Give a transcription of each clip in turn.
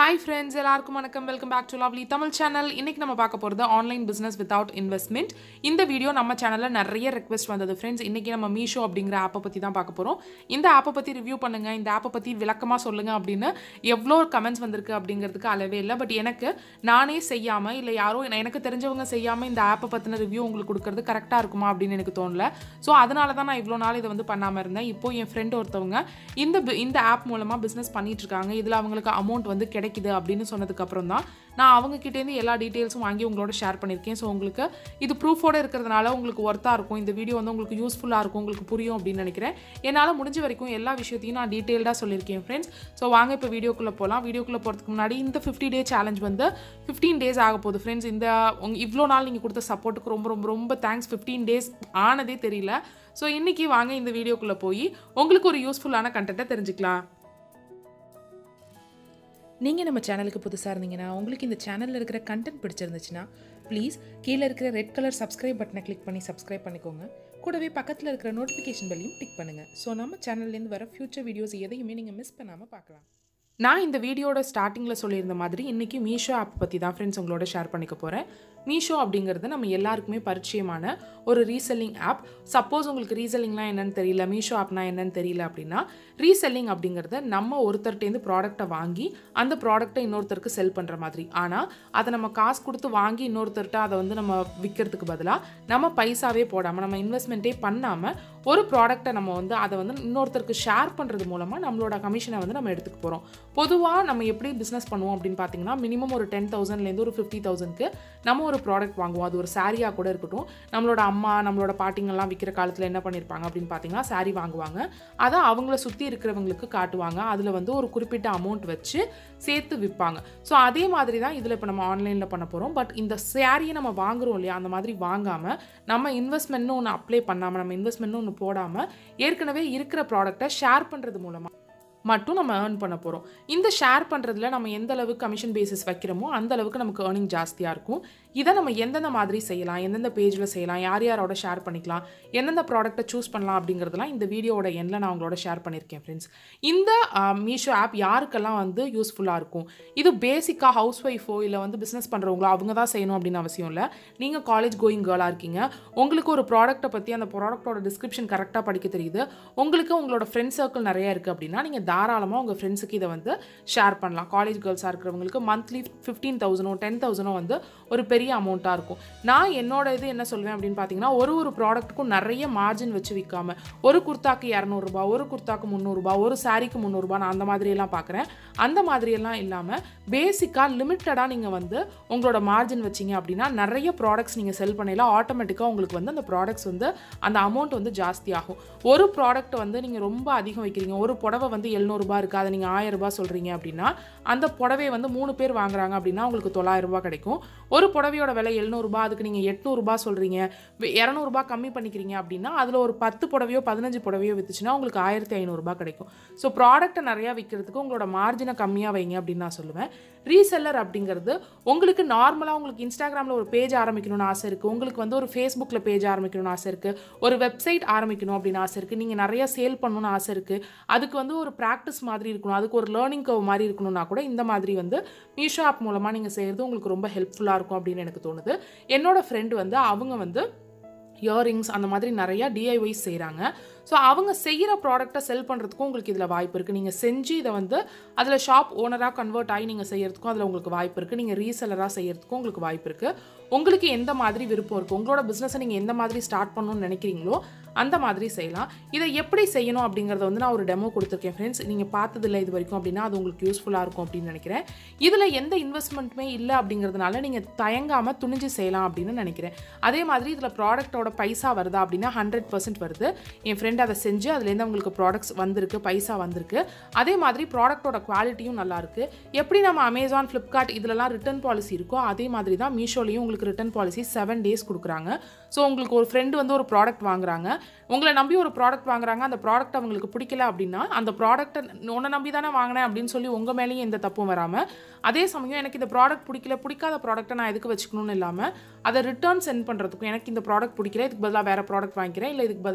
hi friends எல்லாருக்கும் வணக்கம் welcome back to lovely Tamil channel இன்னைக்கு நம்ம பார்க்க போகிறது ஆன்லைன் பிஸ்னஸ் வித்தவுட் இன்வெஸ்ட்மெண்ட் இந்த வீடியோ நம்ம சேனலில் நிறைய ரெக்வெஸ்ட் வந்தது ஃப்ரெண்ட்ஸ் இன்னைக்கு நம்ம மீஷோ அப்படிங்கிற ஆப்பை பற்றி தான் பார்க்க போகிறோம் இந்த ஆப்பை பற்றி ரிவ்யூ பண்ணுங்க இந்த ஆப்பை பற்றி விளக்கமாக சொல்லுங்க அப்படின்னு எவ்வளோ கமெண்ட்ஸ் வந்திருக்கு அப்படிங்கிறதுக்கு அளவே இல்லை பட் எனக்கு நானே செய்யாமல் இல்லை யாரோ எனக்கு தெரிஞ்சவங்க செய்யாமல் இந்த ஆப்பை பற்றின ரிவ்யூ உங்களுக்கு கொடுக்கறது கரெக்டாக இருக்குமா அப்படின்னு எனக்கு தோணல ஸோ அதனால தான் நான் இவ்வளோ நாள் இதை வந்து பண்ணாமல் இருந்தேன் இப்போ என் ஃப்ரெண்ட் ஒருத்தவங்க இந்த bu- இந்த ஆப் மூலமாக பிஸ்னஸ் பண்ணிட்டு இருக்காங்க இதில் அவங்களுக்கு அமௌண்ட் வந்து கிடைக்குது அப்படின்னு சொன்னதுக்கப்புறம் தான் நான் அவங்க கிட்டேருந்து எல்லா டீட்டெயில்ஸும் வாங்கி உங்களோட ஷேர் பண்ணியிருக்கேன் ஸோ உங்களுக்கு இது ப்ரூஃபோட இருக்கிறதுனால உங்களுக்கு ஒர்த்தாக இருக்கும் இந்த வீடியோ வந்து உங்களுக்கு யூஸ்ஃபுல்லாக இருக்கும் உங்களுக்கு புரியும் அப்படின்னு நினைக்கிறேன் என்னால் முடிஞ்ச வரைக்கும் எல்லா விஷயத்தையும் நான் டீட்டெயில்டாக சொல்லியிருக்கேன் ஃப்ரெண்ட்ஸ் ஸோ வாங்க இப்போ வீடியோக்குள்ளே போகலாம் வீடியோக்குள்ளே போகிறதுக்கு முன்னாடி இந்த ஃபிஃப்டி டே சேலஞ்ச் வந்து ஃபிஃப்டீன் டேஸ் ஆக போகுது ஃப்ரெண்ட்ஸ் இந்த உங்க இவ்வளோ நாள் நீங்கள் கொடுத்த சப்போர்ட்டுக்கு ரொம்ப ரொம்ப ரொம்ப தேங்க்ஸ் ஃபிஃப்டீன் டேஸ் ஆனதே தெரியல ஸோ இன்றைக்கி வாங்க இந்த வீடியோக்குள்ளே போய் உங்களுக்கு ஒரு யூஸ்ஃபுல்லான கண்டென்ட்டை தெரிஞ்சுக்கலாம் நீங்கள் நம்ம சேனலுக்கு புதுசாக இருந்தீங்கன்னா உங்களுக்கு இந்த சேனலில் இருக்கிற கண்டென்ட் பிடிச்சிருந்துச்சுன்னா ப்ளீஸ் கீழே இருக்கிற ரெட் கலர் சப்ஸ்கிரைப் பட்டனை கிளிக் பண்ணி சப்ஸ்கிரைப் பண்ணிக்கோங்க கூடவே பக்கத்தில் இருக்கிற நோட்டிஃபிகேஷன் பெல்லையும் டிக் பண்ணுங்கள் ஸோ நம்ம சேனல்லேருந்து வர ஃபியூச்சர் வீடியோஸ் எதையுமே நீங்கள் மிஸ் பண்ணாமல் பார்க்கலாம் நான் இந்த வீடியோட ஸ்டார்டிங்கில் சொல்லியிருந்த மாதிரி இன்றைக்கி மீஷோ ஆப் பற்றி தான் ஃப்ரெண்ட்ஸ் உங்களோட ஷேர் பண்ணிக்க போகிறேன் மீஷோ அப்படிங்கிறது நம்ம எல்லாருக்குமே பரிச்சயமான ஒரு ரீசெல்லிங் ஆப் சப்போஸ் உங்களுக்கு ரீசெல்லிங்லாம் என்னன்னு தெரியல மீஷோ ஆப்னா என்னன்னு தெரியல அப்படின்னா ரீசெல்லிங் அப்படிங்கிறது நம்ம ஒருத்தர்கிட்டேருந்து ப்ராடக்ட்டை வாங்கி அந்த ப்ராடக்ட்டை இன்னொருத்தருக்கு செல் பண்ணுற மாதிரி ஆனால் அதை நம்ம காசு கொடுத்து வாங்கி இன்னொருத்தர்கிட்ட அதை வந்து நம்ம விற்கிறதுக்கு பதிலாக நம்ம பைசாவே போடாமல் நம்ம இன்வெஸ்ட்மெண்ட்டே பண்ணாமல் ஒரு ப்ராடக்ட்டை நம்ம வந்து அதை வந்து இன்னொருத்தருக்கு ஷேர் பண்ணுறது மூலமாக நம்மளோட கமிஷனை வந்து நம்ம எடுத்துக்க போகிறோம் பொதுவாக நம்ம எப்படி பிஸ்னஸ் பண்ணுவோம் அப்படின்னு பார்த்தீங்கன்னா மினிமம் ஒரு டென் தௌசண்ட்லேருந்து ஒரு ஃபிஃப்டி தௌசண்ட்க்கு நம்ம ஒரு ப்ராடக்ட் வாங்குவோம் அது ஒரு சாரியாக கூட இருக்கட்டும் நம்மளோட அம்மா நம்மளோட பாட்டிங்கெல்லாம் விற்கிற காலத்தில் என்ன பண்ணியிருப்பாங்க அப்படின்னு பார்த்தீங்கன்னா சாரி வாங்குவாங்க அதை அவங்கள சுற்றி இருக்கிறவங்களுக்கு காட்டுவாங்க அதில் வந்து ஒரு குறிப்பிட்ட அமௌண்ட் வச்சு சேர்த்து விற்பாங்க ஸோ அதே மாதிரி தான் இதில் இப்போ நம்ம ஆன்லைனில் பண்ண போகிறோம் பட் இந்த சாரியை நம்ம வாங்குறோம் இல்லையா அந்த மாதிரி வாங்காமல் நம்ம இன்வெஸ்ட்மெண்ட்னு ஒன்று அப்ளை பண்ணாமல் நம்ம இன்வெஸ்ட்மெண்ட்னு ஒன்று போடாமல் ஏற்கனவே இருக்கிற ப்ராடக்ட்டை ஷேர் பண்ணுறது மூலமாக மட்டும் நம்ம ஏர்ன் பண்ண போகிறோம் இந்த ஷேர் பண்ணுறதுல நம்ம எந்த அளவுக்கு கமிஷன் பேசிஸ் வைக்கிறோமோ அந்த அளவுக்கு நமக்கு ஏர்னிங் ஜாஸ்தியாக இருக்கும் இதை நம்ம எந்தெந்த மாதிரி செய்யலாம் எந்தெந்த பேஜில் செய்யலாம் யார் யாரோட ஷேர் பண்ணிக்கலாம் எந்தெந்த ப்ராடக்ட்டை சூஸ் பண்ணலாம் அப்படிங்கிறதெல்லாம் இந்த வீடியோவோட எண்ணில் நான் உங்களோட ஷேர் பண்ணியிருக்கேன் ஃப்ரெண்ட்ஸ் இந்த மீஷோ ஆப் யாருக்கெல்லாம் வந்து யூஸ்ஃபுல்லாக இருக்கும் இது பேசிக்காக ஹவுஸ் ஒய்ஃபோ இல்லை வந்து பிஸ்னஸ் பண்ணுறவங்களோ அவங்க தான் செய்யணும் அப்படின்னு அவசியம் இல்லை நீங்கள் காலேஜ் கோயிங் கேர்ளாக இருக்கீங்க உங்களுக்கு ஒரு ப்ராடக்ட்டை பற்றி அந்த ப்ராடக்ட்டோட டிஸ்கிரிப்ஷன் கரெக்டாக படிக்க தெரியுது உங்களுக்கு உங்களோட ஃப்ரெண்ட் சர்க்கிள் நிறைய இருக்குது அப்படின்னா நீங்கள் தாராளமாக உங்கள் ஃப்ரெண்ட்ஸுக்கு இதை வந்து ஷேர் பண்ணலாம் காலேஜ் கேர்ள்ஸாக இருக்கிறவங்களுக்கு மந்த்லி ஃபிஃப்டீன் தௌசண்டோ டென் தௌசண்டோ வந்து ஒரு பெரிய அமௌண்ட்டாக இருக்கும் நான் என்னோட இது என்ன சொல்வேன் அப்படின்னு பார்த்தீங்கன்னா ஒரு ஒரு ப்ராடக்ட்டுக்கும் நிறைய மார்ஜின் வச்சு விற்காம ஒரு குர்த்தாக்கு இரநூறுபா ஒரு குர்த்தாக்கு முந்நூறுரூபா ஒரு சாரிக்கு முந்நூறுரூபா நான் அந்த மாதிரியெல்லாம் பார்க்குறேன் அந்த மாதிரியெல்லாம் இல்லாமல் பேசிக்காக லிமிட்டடாக நீங்கள் வந்து உங்களோட மார்ஜின் வச்சீங்க அப்படின்னா நிறைய ப்ராடக்ட்ஸ் நீங்கள் செல் பண்ணல ஆட்டோமேட்டிக்காக உங்களுக்கு வந்து அந்த ப்ராடக்ட்ஸ் வந்து அந்த அமௌண்ட் வந்து ஜாஸ்தி ஆகும் ஒரு ப்ராடக்ட் வந்து நீங்கள் ரொம்ப அதிகம் வைக்கிறீங்க ஒரு புடவை வந்து எழுநூறுபா இருக்குது அதை நீங்கள் ஆயிரம் ரூபாய் சொல்கிறீங்க அப்படின்னா அந்த புடவை வந்து மூணு பேர் வாங்குறாங்க அப்படின்னா உங்களுக்கு தொள்ளாயிரம் ரூபாய் கிடைக்கும் ஒரு புடவையோட விலை எழுநூறுபா அதுக்கு நீங்கள் எட்நூறுபா சொல்கிறீங்க இரநூறுபா கம்மி பண்ணிக்கிறீங்க அப்படின்னா அதில் ஒரு பத்து புடவையோ பதினஞ்சு புடவையோ விற்றுச்சுன்னா உங்களுக்கு ஆயிரத்தி ஐநூறுரூபா கிடைக்கும் ஸோ ப்ராடக்ட்டை நிறையா விற்கிறதுக்கு உங்களோட மார்ஜினை கம்மியாக வைங்க அப்படின்னு நான் சொல்லுவேன் ரீசெல்லர் அப்படிங்கிறது உங்களுக்கு நார்மலாக உங்களுக்கு இன்ஸ்டாகிராமில் ஒரு பேஜ் ஆரம்பிக்கணும்னு ஆசை இருக்குது உங்களுக்கு வந்து ஒரு ஃபேஸ்புக்கில் பேஜ் ஆரம்பிக்கணும்னு ஆசை இருக்குது ஒரு வெப்சைட் ஆரம்பிக்கணும் அப்படின்னு ஆசை இருக்குது நீங்கள் நிறைய சேல் பண்ணணும்னு ஆசை இருக்குது அதுக்கு வந்து ஒரு ப்ராக்டிஸ் மாதிரி இருக்கணும் அதுக்கு ஒரு லேர்னிங் கவ் மாதிரி இருக்கணும்னா கூட இந்த மாதிரி வந்து மீஷோ ஆப் மூலமாக நீங்கள் செய்கிறது உங்களுக்கு ரொம்ப ஹெல்ப்ஃபுல்லாக இருக்கும் அப்படின்னு எனக்கு தோணுது என்னோட ஃப்ரெண்டு வந்து அவங்க வந்து இயரிங்ஸ் அந்த மாதிரி நிறையா டிஐஒய்ஸ் செய்கிறாங்க ஸோ அவங்க செய்கிற ப்ராடக்ட்டை செல் பண்ணுறதுக்கும் உங்களுக்கு இதில் வாய்ப்பு இருக்குது நீங்கள் செஞ்சு இதை வந்து அதில் ஷாப் ஓனராக கன்வெர்ட் ஆகி நீங்கள் செய்கிறதுக்கும் அதில் உங்களுக்கு வாய்ப்பு இருக்குது நீங்கள் ரீசெலராக செய்கிறதுக்கும் உங்களுக்கு வாய்ப்பு இருக்குது உங்களுக்கு எந்த மாதிரி விருப்பம் இருக்குது உங்களோட பிஸ்னஸை நீங்கள் எந்த மாதிரி ஸ்டார்ட் பண்ணணும்னு நினைக்கிறீங்களோ அந்த மாதிரி செய்யலாம் இதை எப்படி செய்யணும் அப்படிங்கிறத வந்து நான் ஒரு டெமோ கொடுத்துருக்கேன் ஃப்ரெண்ட்ஸ் நீங்கள் பார்த்ததில்ல இது வரைக்கும் அப்படின்னா அது உங்களுக்கு யூஸ்ஃபுல்லாக இருக்கும் அப்படின்னு நினைக்கிறேன் இதில் எந்த இன்வெஸ்ட்மெண்ட்டுமே இல்லை அப்படிங்கிறதுனால நீங்கள் தயங்காமல் துணிஞ்சு செய்யலாம் அப்படின்னு நினைக்கிறேன் அதே மாதிரி இதில் ப்ராடக்ட்டோட பைசா வருதா அப்படின்னா ஹண்ட்ரட் பர்சன்ட் வருது என் ஃப்ரெண்ட் அதை செஞ்சு அதுலேருந்து அவங்களுக்கு ப்ராடக்ட்ஸ் வந்திருக்கு பைசா வந்திருக்கு அதே மாதிரி ப்ராடக்ட்டோட குவாலிட்டியும் நல்லா இருக்கு எப்படி நம்ம அமேசான் ஃப்ளிப்கார்ட் இதிலலாம் ரிட்டர்ன் பாலிசி இருக்கோ அதே மாதிரி தான் மீஷோலையும் உங்களுக்கு ரிட்டர்ன் பாலிசி செவன் டேஸ் கொடுக்குறாங்க ஸோ உங்களுக்கு ஒரு ஃப்ரெண்டு வந்து ஒரு ப்ராடக்ட் வாங்குறாங்க உங்களை நம்பி ஒரு ப்ராடக்ட் வாங்குறாங்க அந்த ப்ராடக்ட் அவங்களுக்கு பிடிக்கல அப்படின்னா அந்த ப்ராடக்ட்டை உன்னை நம்பி தானே வாங்கினேன் அப்படின்னு சொல்லி உங்கள் மேலேயும் எந்த தப்பும் வராமல் அதே சமயம் எனக்கு இந்த ப்ராடக்ட் பிடிக்கல பிடிக்காத ப்ராடக்ட்டை நான் எதுக்கு வச்சுக்கணும்னு இல்லாமல் அதை ரிட்டர்ன் சென்ட் பண்ணுறதுக்கும் எனக்கு இந்த ப்ராடக்ட் பிடிக்கல இதுக்கு பதிலாக வேறு ப்ராடக்ட் வாங்கிக்கிறேன் இல்லை இதுக்கு பதிலாக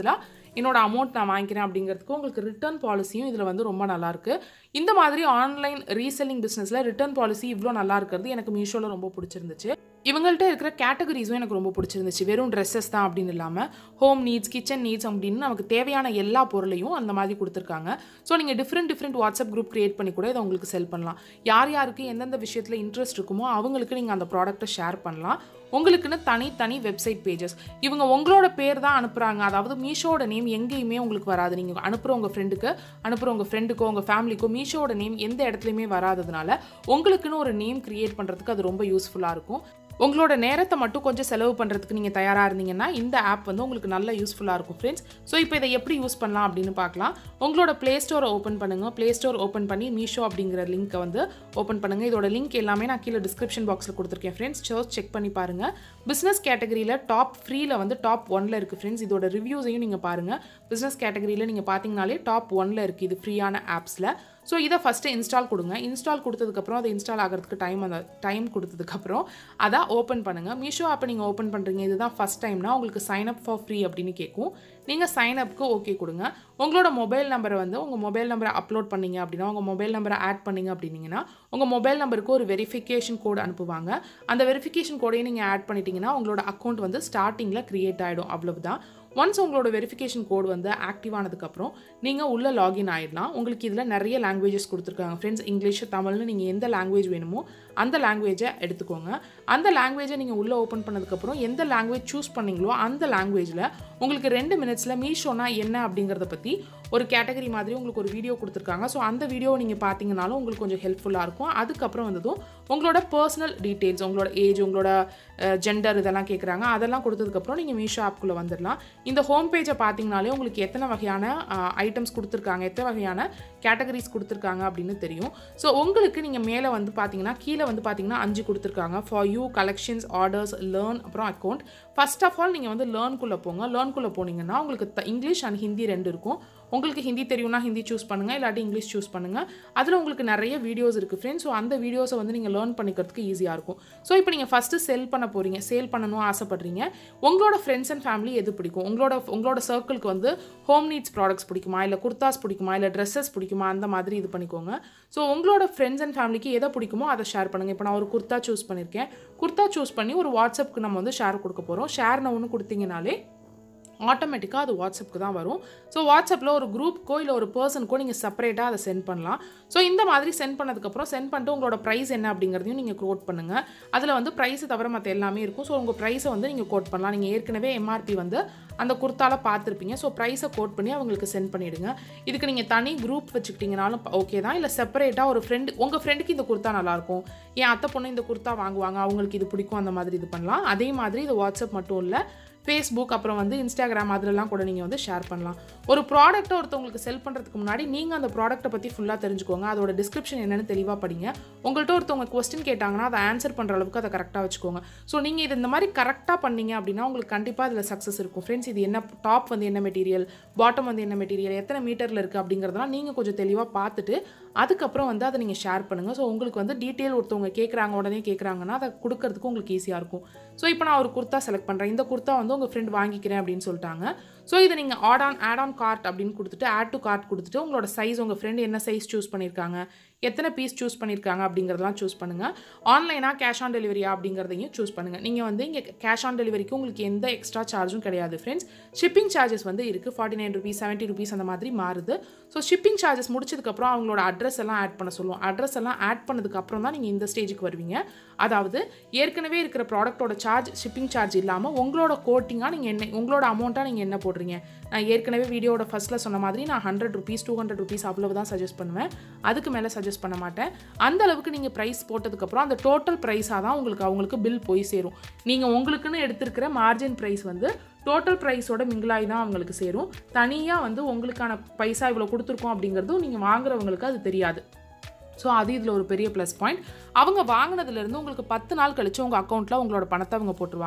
என்னோட அமௌண்ட் நான் வாங்கிக்கிறேன் அப்படிங்கிறதுக்கு உங்களுக்கு ரிட்டர்ன் பாலிசியும் இதில் வந்து ரொம்ப நல்லாயிருக்கு இந்த மாதிரி ஆன்லைன் ரீசெல்லிங் பிஸ்னஸில் ரிட்டர்ன் பாலிசி இவ்வளோ நல்லா இருக்கிறது எனக்கு மீஷோவில் ரொம்ப பிடிச்சிருந்துச்சு இவங்கள்ட்ட இருக்கிற கேட்டகரிஸும் எனக்கு ரொம்ப பிடிச்சிருந்துச்சு வெறும் ட்ரெஸ்ஸஸ் தான் அப்படின்னு இல்லாமல் ஹோம் நீட்ஸ் கிச்சன் நீட்ஸ் அப்படின்னு நமக்கு தேவையான எல்லா பொருளையும் அந்த மாதிரி கொடுத்துருக்காங்க ஸோ நீங்கள் different different WhatsApp group create பண்ணி கூட இதை உங்களுக்கு செல் பண்ணலாம் யார் யாருக்கு எந்தெந்த விஷயத்தில் இன்ட்ரெஸ்ட் இருக்குமோ அவங்களுக்கு நீங்கள் அந்த ப்ராடக்ட்டை ஷேர் பண்ணலாம் உங்களுக்குன்னு தனி தனி வெப்சைட் பேஜஸ் இவங்க உங்களோட பேர் தான் அனுப்புகிறாங்க அதாவது மீஷோட நேம் எங்கேயுமே உங்களுக்கு வராது நீங்கள் அனுப்புகிற உங்கள் ஃப்ரெண்டுக்கு அனுப்புகிற உங்கள் ஃப்ரெண்டுக்கோ உங்கள் ஃபேமிலிக்கோ மீஷோட நேம் எந்த இடத்துலையுமே வராததுனால உங்களுக்குன்னு ஒரு நேம் க்ரியேட் பண்ணுறதுக்கு அது ரொம்ப யூஸ்ஃபுல்லாக இருக்கும் உங்களோட நேரத்தை மட்டும் கொஞ்சம் செலவு பண்ணுறதுக்கு நீங்கள் தயாராக இருந்தீங்கன்னா இந்த ஆப் வந்து உங்களுக்கு நல்ல யூஸ்ஃபுல்லாக இருக்கும் ஃப்ரெண்ட்ஸ் ஸோ இப்போ இதை எப்படி யூஸ் பண்ணலாம் அப்படின்னு பார்க்கலாம் உங்களோட ப்ளே ஸ்டோரை ஓப்பன் பண்ணுங்கள் ப்ளே ஸ்டோர் ஓப்பன் பண்ணி மீஷோ அப்படிங்கிற லிங்க்கை வந்து ஓப்பன் பண்ணுங்கள் இதோட லிங்க் எல்லாமே நான் கீழே டிஸ்கிரிப்ஷன் பாக்ஸில் கொடுத்துருக்கேன் ஃப்ரெண்ட்ஸ் ஸோ செக் பண்ணி பாருங்கள் பிஸ்னஸ் கேட்டகரியில் டாப் ஃப்ரீல வந்து டாப் ஒனில் இருக்குது ஃப்ரெண்ட்ஸ் இதோட ரிவ்யூஸையும் நீங்கள் பாருங்கள் பிஸ்னஸ் கேட்டகரியில் நீங்கள் பார்த்தீங்கனாலே டாப் ஒனில் இருக்குது இது ஃப்ரீயான ஆப்ஸில் ஸோ இதை ஃபஸ்ட்டு இன்ஸ்டால் கொடுங்க இன்ஸ்டால் கொடுத்ததுக்கப்புறம் அதை இன்ஸ்டால் ஆகிறதுக்கு டைம் அந்த டைம் கொடுத்ததுக்கப்புறம் அதை ஓப்பன் பண்ணுங்கள் மீஷோ ஆப்பை நீங்கள் ஓப்பன் பண்ணுறீங்க இதுதான் ஃபஸ்ட் டைம்னா உங்களுக்கு சைன் அப் ஃபார் ஃப்ரீ அப்படின்னு கேட்கும் நீங்கள் சைன் அப்க்கு ஓகே கொடுங்க உங்களோட மொபைல் நம்பரை வந்து உங்கள் மொபைல் நம்பரை அப்லோட் பண்ணீங்க அப்படின்னா உங்கள் மொபைல் நம்பரை ஆட் பண்ணீங்க அப்படின்னீங்கன்னா உங்கள் மொபைல் நம்பருக்கு ஒரு வெரிஃபிகேஷன் கோடு அனுப்புவாங்க அந்த வெரிஃபிகேஷன் கோடையும் நீங்கள் ஆட் பண்ணிட்டீங்கன்னா உங்களோட அக்கௌண்ட் வந்து ஸ்டார்டிங்கில் க்ரியேட் ஆகிடும் அவ்வளவுதான் ஒன்ஸ் உங்களோட வெரிஃபிகேஷன் கோட் வந்து ஆக்டிவ் ஆனதுக்கப்புறம் நீங்கள் உள்ளே லாகின் ஆகிடலாம் உங்களுக்கு இதில் நிறைய லாங்குவேஜஸ் கொடுத்துருக்காங்க ஃப்ரெண்ட்ஸ் இங்கிலீஷ் தமிழ்னு நீங்கள் எந்த லாங்குவேஜ் வேணுமோ அந்த லாங்குவேஜை எடுத்துக்கோங்க அந்த லாங்குவேஜை நீங்கள் உள்ளே ஓப்பன் பண்ணதுக்கப்புறம் எந்த லாங்குவேஜ் சூஸ் பண்ணீங்களோ அந்த லாங்குவேஜில் உங்களுக்கு ரெண்டு மினிட்ஸில் மீஷோனா என்ன அப்படிங்கிறத பற்றி ஒரு கேட்டகரி மாதிரி உங்களுக்கு ஒரு வீடியோ கொடுத்துருக்காங்க ஸோ அந்த வீடியோவை நீங்கள் பார்த்தீங்கனாலும் உங்களுக்கு கொஞ்சம் ஹெல்ப்ஃபுல்லாக இருக்கும் அதுக்கப்புறம் வந்ததும் உங்களோட பர்சனல் டீட்டெயில்ஸ் உங்களோட ஏஜ் உங்களோட ஜெண்டர் இதெல்லாம் கேட்குறாங்க அதெல்லாம் கொடுத்ததுக்கப்புறம் நீங்கள் மீஷோ ஆப்குள்ளே வந்துடலாம் இந்த ஹோம் பேஜை பார்த்தீங்கனாலே உங்களுக்கு எத்தனை வகையான ஐட்டம்ஸ் கொடுத்துருக்காங்க எத்தனை வகையான கேட்டகரிஸ் கொடுத்துருக்காங்க அப்படின்னு தெரியும் ஸோ உங்களுக்கு நீங்கள் மேலே வந்து பார்த்தீங்கன்னா கீழே வந்து பார்த்தீங்கன்னா அஞ்சு கொடுத்துருக்காங்க for you collections orders learn அப்புறம் அக்கௌண்ட் ஃபர்ஸ்ட் ஆஃப் ஆல் நீங்கள் வந்து லேர்ன்குள்ளே போங்க லேர்ன்குள்ளே போனீங்கன்னா உங்களுக்கு த- இங்கிலீஷ் அண்ட் ஹிந்தி ரெண்டு இருக்கும் உங்களுக்கு ஹிந்தி தெரியும்னா ஹிந்தி சூஸ் பண்ணுங்கள் இல்லாட்டி இங்கிலீஷ் சூஸ் பண்ணுங்கள் அதில் உங்களுக்கு நிறைய வீடியோஸ் இருக்குது ஃப்ரெண்ட்ஸ் ஸோ அந்த வீடியோஸை வந்து நீங்கள் லேர்ன் பண்ணிக்கிறதுக்கு ஈஸியாக இருக்கும் ஸோ இப்போ நீங்கள் ஃபஸ்ட்டு செல் பண்ண போகிறீங்க சேல் பண்ணணும் ஆசைப்படுறீங்க உங்களோட ஃப்ரெண்ட்ஸ் அண்ட் ஃபேமிலி எது பிடிக்கும் உங்களோட உங்களோட சர்க்கிளுக்கு வந்து ஹோம் நீட்ஸ் ப்ராடக்ட்ஸ் பிடிக்குமா இல்லை குர்தாஸ் பிடிக்குமா இல்லை ட்ரெஸ்ஸஸ் பிடிக்குமா அந்த மாதிரி இது பண்ணிக்கோங்க ஸோ உங்களோட ஃப்ரெண்ட்ஸ் அண்ட் ஃபேமிலிக்கு எதை பிடிக்குமோ அதை ஷேர் பண்ணுங்கள் இப்போ நான் ஒரு குர்தா சூஸ் பண்ணியிருக்கேன் குர்தா சூஸ் பண்ணி ஒரு வாட்ஸ்அப்புக்கு நம்ம வந்து ஷேர் கொடுக்க போகிறோம் ஷேர்னு ஒன்று கொடுத்தீங்கனாலே ஆட்டோமேட்டிக்காக அது வாட்ஸ்அப்புக்கு தான் வரும் ஸோ வாட்ஸ்அப்பில் ஒரு குரூப்க்கோ இல்லை ஒரு பர்சனுக்கோ நீங்கள் செப்பரேட்டாக அதை சென்ட் பண்ணலாம் ஸோ இந்த மாதிரி சென்ட் பண்ணதுக்கப்புறம் சென்ட் பண்ணிட்டு உங்களோட ப்ரைஸ் என்ன அப்படிங்கிறதையும் நீங்கள் கோட் பண்ணுங்கள் அதில் வந்து ப்ரைஸை தவிர மற்ற எல்லாமே இருக்கும் ஸோ உங்கள் ப்ரைஸை வந்து நீங்கள் கோட் பண்ணலாம் நீங்கள் ஏற்கனவே எம்ஆர்பி வந்து அந்த குர்த்தால பார்த்துருப்பீங்க ஸோ ப்ரைஸை கோட் பண்ணி அவங்களுக்கு சென்ட் பண்ணிவிடுங்க இதுக்கு நீங்கள் தனி குரூப் வச்சுக்கிட்டிங்கனாலும் ஓகே தான் இல்லை செப்பரேட்டாக ஒரு ஃப்ரெண்டு உங்கள் ஃப்ரெண்டுக்கு இந்த குர்த்தா நல்லாயிருக்கும் என் அத்தை பொண்ணு இந்த குர்த்தா வாங்குவாங்க அவங்களுக்கு இது பிடிக்கும் அந்த மாதிரி இது பண்ணலாம் அதே மாதிரி இது வாட்ஸ்அப் மட்டும் இல்லை ஃபேஸ்புக் அப்புறம் வந்து இன்ஸ்டாகிராம் அதிலலாம் கூட நீங்கள் வந்து ஷேர் பண்ணலாம் ஒரு ப்ராடக்ட்டை ஒருத்தவங்களுக்கு செல் பண்ணுறதுக்கு முன்னாடி நீங்கள் அந்த ப்ராடக்ட்டை பற்றி ஃபுல்லாக தெரிஞ்சுக்கோங்க அதோட டிஸ்கிரிப்ஷன் என்னன்னு தெளிவாக படிங்க உங்கள்கிட்ட ஒருத்தவங்க கொஸ்டின் கேட்டாங்கன்னா அதை ஆன்சர் பண்ணுற அளவுக்கு அதை கரெக்டாக வச்சுக்கோங்க ஸோ நீங்கள் இது இந்த மாதிரி கரெக்டாக பண்ணீங்க அப்படின்னா உங்களுக்கு கண்டிப்பாக அதில் சக்ஸஸ் இருக்கும் ஃப்ரெண்ட்ஸ் இது என்ன டாப் வந்து என்ன மெட்டீரியல் பாட்டம் வந்து என்ன மெட்டீரியல் எத்தனை மீட்டரில் இருக்குது அப்படிங்கிறதெல்லாம் நீங்கள் கொஞ்சம் தெளிவாக பார்த்துட்டு அதுக்கப்புறம் வந்து அதை நீங்கள் ஷேர் பண்ணுங்கள் ஸோ உங்களுக்கு வந்து டீட்டெயில் ஒருத்தவங்க கேட்குறாங்க உடனே கேட்குறாங்கன்னா அதை கொடுக்கறதுக்கு உங்களுக்கு ஈஸியாக இருக்கும் ஸோ இப்போ நான் ஒரு குர்த்தா செலக்ட் பண்ணுறேன் இந்த குர்த்தா வந்து உங்கள் ஃப்ரெண்ட் வாங்கிக்கிறேன் அப்படின்னு சொல்லிட்டாங்க ஸோ இதை நீங்கள் add on add on card அப்படின்னு கொடுத்துட்டு ஆட் டு கார்ட் கொடுத்துட்டு உங்களோட சைஸ் உங்கள் ஃப்ரெண்ட் என்ன சைஸ் சூஸ் பண்ணியிருக்காங்க எத்தனை பீஸ் சூஸ் பண்ணியிருக்காங்க அப்படிங்கிறதெல்லாம் சூஸ் பண்ணுங்கள் ஆன்லைனாக கேஷ் ஆன் டெலிவரியா அப்படிங்கிறதையும் சூஸ் பண்ணுங்கள் நீங்கள் வந்து இங்கே கேஷ் ஆன் டெலிவரிக்கு உங்களுக்கு எந்த எக்ஸ்ட்ரா சார்ஜும் கிடையாது ஃப்ரெண்ட்ஸ் ஷிப்பிங் சார்ஜஸ் வந்து இருக்குது forty nine rupees seventy rupees அந்த மாதிரி மாறுது ஸோ ஷிப்பிங் சார்ஜஸ் முடிச்சதுக்கப்புறம் அவங்களோட அட்ரஸ் எல்லாம் ஆட் பண்ண சொல்லுவோம் அட்ரஸ் எல்லாம் ஆட் பண்ணதுக்கப்புறம் தான் நீங்கள் இந்த ஸ்டேஜுக்கு வருவீங்க அதாவது ஏற்கனவே இருக்கிற ப்ராடக்ட்டோட சார்ஜ் ஷிப்பிங் சார்ஜ் இல்லாமல் உங்களோட கோட்டிங்காக நீங்கள் என்ன உங்களோட அமௌண்ட்டாக நீங்கள் என்ன போடுறீங்க நான் ஏற்கனவே வீடியோட ஃபர்ஸ்ட்டில் சொன்ன மாதிரி நான் hundred rupees two hundred rupees அவ்வளவு தான் சஜஸ்ட் பண்ணுவேன் அதுக்கு மேலே சஜஸ்ட் பண்ண மாட்டேன் அந்த அளவுக்கு நீங்கள் ப்ரைஸ் போட்டதுக்கப்புறம் அந்த டோட்டல் ப்ரைஸாக தான் உங்களுக்கு அவங்களுக்கு பில் போய் சேரும் நீங்கள் உங்களுக்குன்னு எடுத்திருக்கிற மார்ஜின் ப்ரைஸ் வந்து டோட்டல் ப்ரைஸோட மிங்கிளாகி தான் அவங்களுக்கு சேரும் தனியாக வந்து உங்களுக்கான பைசா இவ்வளோ கொடுத்துருக்கோம் அப்படிங்கிறதும் நீங்கள் வாங்குறவங்களுக்கு அது தெரியாது ஸோ அது இதில் ஒரு பெரிய ப்ளஸ் பாயிண்ட் அவங்க வாங்கினதுலேருந்து உங்களுக்கு பத்து நாள் கழிச்சு உங்கள் அக்கௌண்ட்டில் உங்களோட பணத்தை அவங்க போட்டுருவாங்க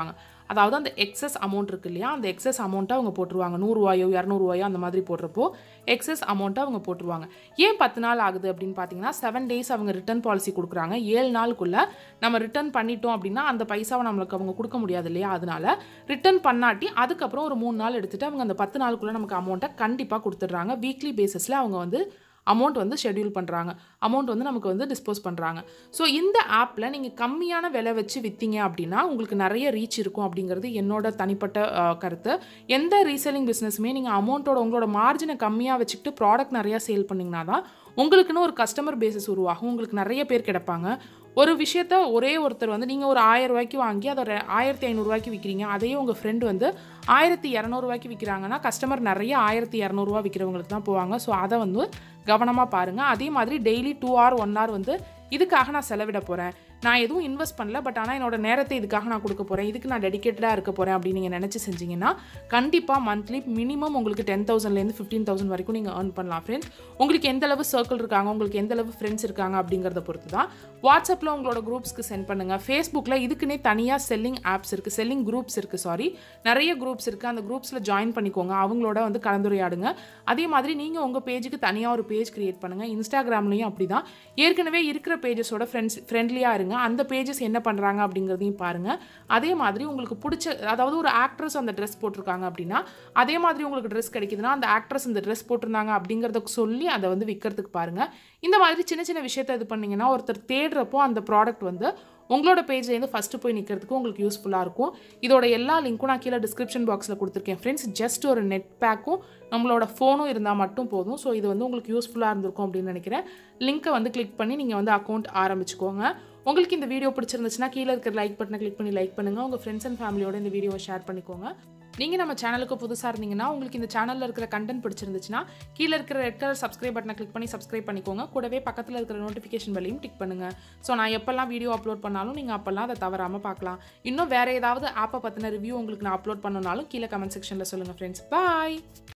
அதாவது அந்த எக்ஸஸ் அமௌண்ட் இருக்கு இல்லையா அந்த எக்ஸஸ் அமௌண்ட்டை அவங்க போட்டுருவாங்க நூறுரூவாயோ இரநூறுவாயோ அந்த மாதிரி போடுறப்போ எக்ஸஸ் அமௌண்ட்டை அவங்க போட்டுருவாங்க ஏன் பத்து நாள் ஆகுது அப்படின்னு பார்த்தீங்கன்னா செவன் டேஸ் அவங்க ரிட்டர்ன் பாலிசி கொடுக்குறாங்க ஏழு நாளுக்குள்ளே நம்ம ரிட்டர்ன் பண்ணிட்டோம் அப்படின்னா அந்த பைசாவை நம்மளுக்கு அவங்க கொடுக்க முடியாது இல்லையா அதனால ரிட்டர்ன் பண்ணாட்டி அதுக்கப்புறம் ஒரு மூணு நாள் எடுத்துகிட்டு அவங்க அந்த பத்து நாளுக்குள்ளே நமக்கு அமௌண்ட்டை கண்டிப்பாக கொடுத்துட்றாங்க வீக்லி பேசிஸில் அவங்க வந்து அமௌண்ட் வந்து ஷெட்யூல் பண்ணுறாங்க அமௌண்ட் வந்து நமக்கு வந்து டிஸ்போஸ் பண்ணுறாங்க ஸோ இந்த ஆப்பில் நீங்கள் கம்மியான விலை வச்சு விற்றீங்க அப்படின்னா உங்களுக்கு நிறைய ரீச் இருக்கும் அப்படிங்கிறது என்னோட தனிப்பட்ட அஹ், கருத்து எந்த ரீசெல்லிங் பிஸ்னஸுமே நீங்கள் அமௌண்ட்டோட உங்களோட மார்ஜினை கம்மியாக வச்சுக்கிட்டு ப்ராடக்ட் நிறையா சேல் பண்ணிங்கன்னா தான் உங்களுக்குன்னு ஒரு கஸ்டமர் பேசிஸ் உருவாகும் உங்களுக்கு நிறைய பேர் கிடைப்பாங்க ஒரு விஷயத்த ஒரே ஒருத்தர் வந்து நீங்கள் ஒரு ஆயிரம் ரூபாய்க்கு வாங்கி அதை ஒரு ஆயிரத்தி ஐநூறுரூவாய்க்கு விற்கிறீங்க அதையே உங்கள் ஃப்ரெண்டு வந்து ஆயிரத்தி இரநூறுவாய்க்கு விற்கிறாங்கன்னா கஸ்டமர் நிறைய ஆயிரத்தி இரநூறுவா விற்கிறவங்களுக்கு தான் போவாங்க ஸோ அதை வந்து கவனமாக பாருங்கள் அதே மாதிரி daily two hour one hour வந்து இதுக்காக நான் செலவிட போகிறேன் நான் எதுவும் இன்வெஸ்ட் பண்ணல பட் ஆனால் என்னோட நேரத்தை இதுக்காக நான் கொடுக்க போகிறேன் இதுக்கு நான் டெடிகேட்டடாக இருக்க போகிறேன் அப்படின்னு நீங்கள் நினச்சி செஞ்சீங்கன்னா கண்டிப்பாக மந்த்லி மினிமம் உங்களுக்கு டென் தௌசண்ட்லேருந்து ஃபிஃப்டீன் தௌசண்ட் வரைக்கும் நீங்கள் earn பண்ணலாம் ஃப்ரெண்ட்ஸ் உங்களுக்கு எந்த அளவு சர்க்கிள் இருக்காங்க உங்களுக்கு எந்த அளவு ஃப்ரெண்ட்ஸ் இருக்காங்க அப்படிங்கிறத பொறுத்து தான் வாட்ஸ்அப்பில் உங்களோட குரூப்ஸ்க்கு சென்ட் பண்ணுங்கள் ஃபேஸ்புக்கில் இதுக்குன்னே தனியாக செல்லிங் ஆப்ஸ் இருக்குது செல்லிங் குரூப்ஸ் இருக்குது சாரி நிறைய குரூப்ஸ் இருக்குது அந்த குரூப்ஸில் ஜாயின் பண்ணிக்கோங்க அவங்களோட வந்து கலந்துரையாடுங்க அதே மாதிரி நீங்கள் உங்கள் பேஜுக்கு தனியாக ஒரு பேஜ் கிரியேட் பண்ணுங்கள் இன்ஸ்டாகிராம்லேயும் அப்படி தான் ஏற்கனவே இருக்கிற பேஜஸோட ஃப்ரெண்ட்ஸ் ஃப்ரெண்ட்லியாக இருங்க அந்த பேஜஸ் என்ன பண்ணுறாங்க அப்படிங்கிறதையும் பாருங்கள் அதே மாதிரி உங்களுக்கு பிடிச்ச அதாவது ஒரு ஆக்ட்ரஸ் அந்த ட்ரெஸ் போட்டிருக்காங்க அப்படின்னா அதே மாதிரி உங்களுக்கு ட்ரெஸ் கிடைக்குதுன்னா அந்த ஆக்ட்ரஸ் இந்த ட்ரெஸ் போட்டிருந்தாங்க அப்படிங்கிறத சொல்லி அதை வந்து விற்கிறதுக்கு பாருங்கள் இந்த மாதிரி சின்ன சின்ன விஷயத்தை இது பண்ணிங்கன்னா ஒருத்தர் தேடுறப்போ அந்த ப்ராடக்ட் வந்து உங்களோட பேஜ்லேருந்து ஃபஸ்ட்டு போய் நிற்கிறதுக்கு உங்களுக்கு யூஸ்ஃபுல்லாக இருக்கும் இதோட எல்லா லிங்க்கும் நான் கீழே டிஸ்கிரிப்ஷன் பாக்ஸில் கொடுத்துருக்கேன் ஃப்ரெண்ட்ஸ் ஜஸ்ட் ஒரு நெட் பேக்கும் நம்மளோட ஃபோனும் இருந்தால் மட்டும் போதும் ஸோ இது வந்து உங்களுக்கு யூஸ்ஃபுல்லாக இருந்திருக்கும் அப்படின்னு நினைக்கிறேன் லிங்க்கை வந்து கிளிக் பண்ணி நீங்கள் வந்து அக்கௌண்ட் ஆரம்பிச்சுக்கோங்க உங்களுக்கு இந்த வீடியோ பிடிச்சிருந்துச்சுன்னா கீழே இருக்கிற லைக் பட்டனை கிளிக் பண்ணி லைக் பண்ணுங்கள் உங்கள் ஃப்ரெண்ட்ஸ் அண்ட் ஃபேமிலியோட இந்த வீடியோவை ஷேர் பண்ணிக்கோங்க நீங்கள் நம்ம சேனலுக்கு புதுசாக இருந்தீங்கன்னா உங்களுக்கு இந்த சேனலில் இருக்கிற கண்டென்ட் பிடிச்சிருந்துச்சுன்னா கீழே இருக்கிற ரெட் கலர் சப்ஸ்கிரைப் பட்டனை கிளிக் பண்ணி சப்ஸ்கிரைப் பண்ணிக்கோங்க கூடவே பக்கத்தில் இருக்கிற நோட்டிஃபிகேஷன் பெல்லையும் டிக் பண்ணுங்கள் ஸோ நான் எப்போல்லாம் வீடியோ அப்லோட் பண்ணாலும் நீங்கள் அப்போல்லாம் அதை தவறாமல் பார்க்கலாம் இன்னும் வேறு ஏதாவது ஆப்பை பற்றின ரிவ்யூ உங்களுக்கு நான் அப்லோட் பண்ணனாலும் கீழே கமெண்ட் செக்ஷனில் சொல்லுங்கள் ஃப்ரெண்ட்ஸ் பாய்